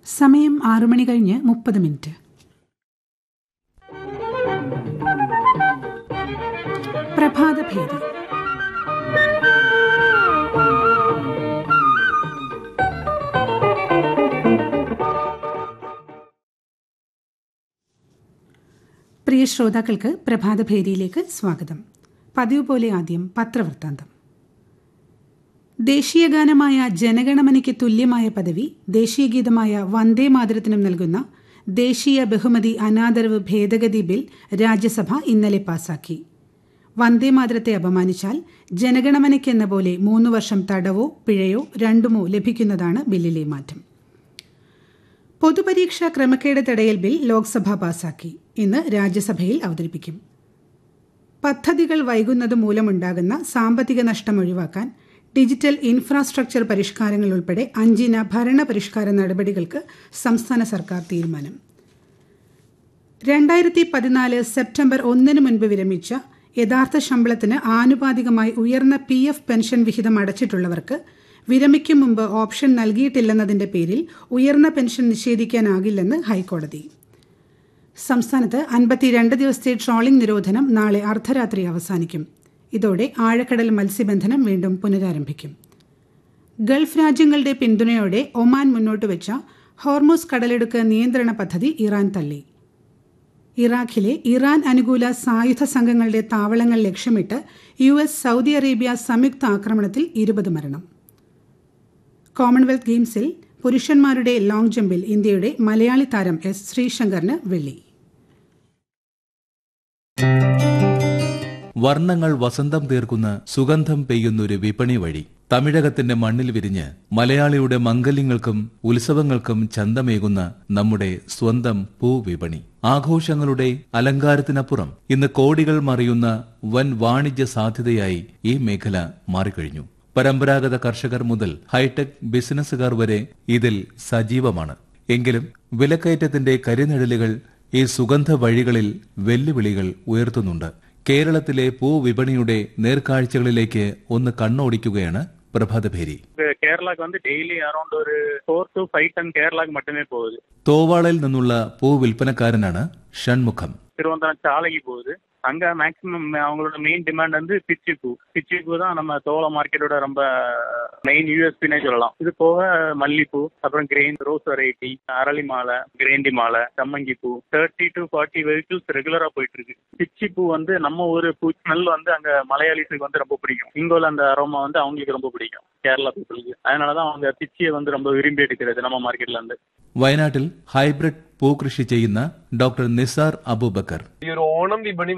സമയം ആറു മണി കഴിഞ്ഞ് മുപ്പത് മിനിറ്റ് പ്രഭാതഭേദി പ്രിയ ശ്രോതാക്കൾക്ക് പ്രഭാതഭേദിയിലേക്ക് സ്വാഗതം പതിവ് പോലെ ആദ്യം പത്രവൃത്താന്തം ദേശീയഗാനമായ ജനഗണമനയ്ക്ക് തുല്യമായ പദവി ദേശീയഗീതമായ വന്ദേ മാതരത്തിനും നൽകുന്ന ദേശീയ ബഹുമതി അനാദരവ് ഭേദഗതി ബിൽ രാജ്യസഭ ഇന്നലെ പാസാക്കി വന്ദേ മാതരത്തെ അപമാനിച്ചാൽ ജനഗണമനയ്ക്കെന്ന പോലെ മൂന്ന് വർഷം തടവോ പിഴയോ രണ്ടുമോ ലഭിക്കുന്നതാണ് ബില്ലിലെ മാറ്റം പൊതുപരീക്ഷാ ക്രമക്കേട് തടയൽ ബിൽ ലോക്സഭ പാസാക്കി ഇന്ന് രാജ്യസഭയിൽ അവതരിപ്പിക്കും പദ്ധതികൾ വൈകുന്നത് മൂലമുണ്ടാകുന്ന സാമ്പത്തിക നഷ്ടം ഒഴിവാക്കാൻ ഡിജിറ്റൽ ഇൻഫ്രാസ്ട്രക്ചർ പരിഷ്കാരങ്ങൾ ഉൾപ്പെടെ അഞ്ചിന ഭരണ പരിഷ്കാര നടപടികൾക്ക് സംസ്ഥാന സർക്കാർ തീരുമാനം രണ്ടായിരത്തി പതിനാല് സെപ്റ്റംബർ ഒന്നിന് മുൻപ് വിരമിച്ച യഥാർത്ഥ ശമ്പളത്തിന് ആനുപാതികമായി ഉയർന്ന പി എഫ് പെൻഷൻ വിഹിതം അടച്ചിട്ടുള്ളവർക്ക് വിരമിക്കും മുമ്പ് ഓപ്ഷൻ നൽകിയിട്ടില്ലെന്നതിന്റെ പേരിൽ ഉയർന്ന പെൻഷൻ നിഷേധിക്കാനാകില്ലെന്ന് ഹൈക്കോടതി സംസ്ഥാനത്ത് അൻപത്തിരണ്ട് ദിവസത്തെ ട്രോളിംഗ് നിരോധനം നാളെ അർദ്ധരാത്രി അവസാനിക്കും ഇതോടെ ആഴക്കടൽ മത്സ്യബന്ധനം വീണ്ടും പുനരാരംഭിക്കും ഗൾഫ് രാജ്യങ്ങളുടെ പിന്തുണയോടെ ഒമാൻ മുന്നോട്ട് വെച്ച ഹോർമോസ് കടലെടുക്ക് നിയന്ത്രണ പദ്ധതി ഇറാൻ തള്ളി ഇറാഖിലെ ഇറാൻ അനുകൂല സായുധ സംഘങ്ങളുടെ താവളങ്ങൾ ലക്ഷ്യമിട്ട് യു എസ് സൗദി അറേബ്യ സംയുക്ത ആക്രമണത്തിൽ ഇരുപത് മരണം കോമൺവെൽത്ത് ഗെയിംസിൽ പുരുഷന്മാരുടെ ലോങ് ജമ്പിൽ ഇന്ത്യയുടെ മലയാളി താരം എസ് ശ്രീശങ്കറിന് വെള്ളി വർണ്ണങ്ങൾ വസന്തം തീർക്കുന്ന സുഗന്ധം പെയ്യുന്നൊരു വിപണി വഴി തമിഴകത്തിന്റെ മണ്ണിൽ വിരിഞ്ഞ് മലയാളിയുടെ മംഗല്യങ്ങൾക്കും ഉത്സവങ്ങൾക്കും ചന്തമേകുന്ന നമ്മുടെ സ്വന്തം പൂവിപണി ആഘോഷങ്ങളുടെ അലങ്കാരത്തിനപ്പുറം ഇന്ന് കോടികൾ മറിയുന്ന വൻ വാണിജ്യ സാധ്യതയായി ഈ മേഖല മാറിക്കഴിഞ്ഞു പരമ്പരാഗത കർഷകർ മുതൽ ഹൈടെക് ബിസിനസ്സുകാർ വരെ ഇതിൽ സജീവമാണ് എങ്കിലും വിലക്കയറ്റത്തിന്റെ കരിനിഴലുകൾ ഈ സുഗന്ധ വഴികളിൽ വെല്ലുവിളികൾ ഉയർത്തുന്നുണ്ട് കേരളത്തിലെ പൂവിപണിയുടെ നേർക്കാഴ്ചകളിലേക്ക് ഒന്ന് കണ്ണോടിക്കുകയാണ് പ്രഭാതഭേരി கேரளாக்கு வந்து டெய்லி அரௌண்ட் ஒரு ஃபோர் டு ஃபைவ் டன் கேரளாக்கு மட்டுமே போகுது തോവാളയിൽ നിന്നുള്ള പൂ വിൽപ്പനക്കാരനാണ് ഷൺമുഖം திருவனந்தபுரம் சாலைக்கு போகுது அங்க மேக்சிமம் அவங்களோட மெயின் டிமாண்ட் வந்து பிச்சி பூ பிச்சி பூ தான் நம்ம தோள மார்க்கெட்டோட ரொம்ப மெயின் யூஎஸ்பினே சொல்லலாம் இது போக மல்லிப்பூ அப்புறம் கிரெயின் ரோஸ் வெரைட்டி அரளி மாலை கிரேண்டி மாலை சம்மங்கி பூ தேர்ட்டி டு ஃபார்ட்டி வெஹிக்கிள்ஸ் ரெகுலரா போயிட்டு இருக்கு பிச்சி பூ வந்து நம்ம ஒரு பூ ஸ்மெல் வந்து அங்க மலையாளிஸுக்கு வந்து ரொம்ப பிடிக்கும் இங்க உள்ள அந்த அரோமா வந்து அவங்களுக்கு ரொம்ப பிடிக்கும் கேரளா பீப்புளுக்கு அதனாலதான் அவங்க பிச்சியை வந்து ரொம்ப விரும்பி எடுக்கிறது நம்ம மார்க்கெட்ல இருந்து വയനാട്ടിൽ ഹൈബ്രിഡ് പൂ കൃഷി ചെയ്യുന്ന ഡോക്ടർ നിസാർ അബൂബക്കർ ഈ ഒരു ഓണം വിപണി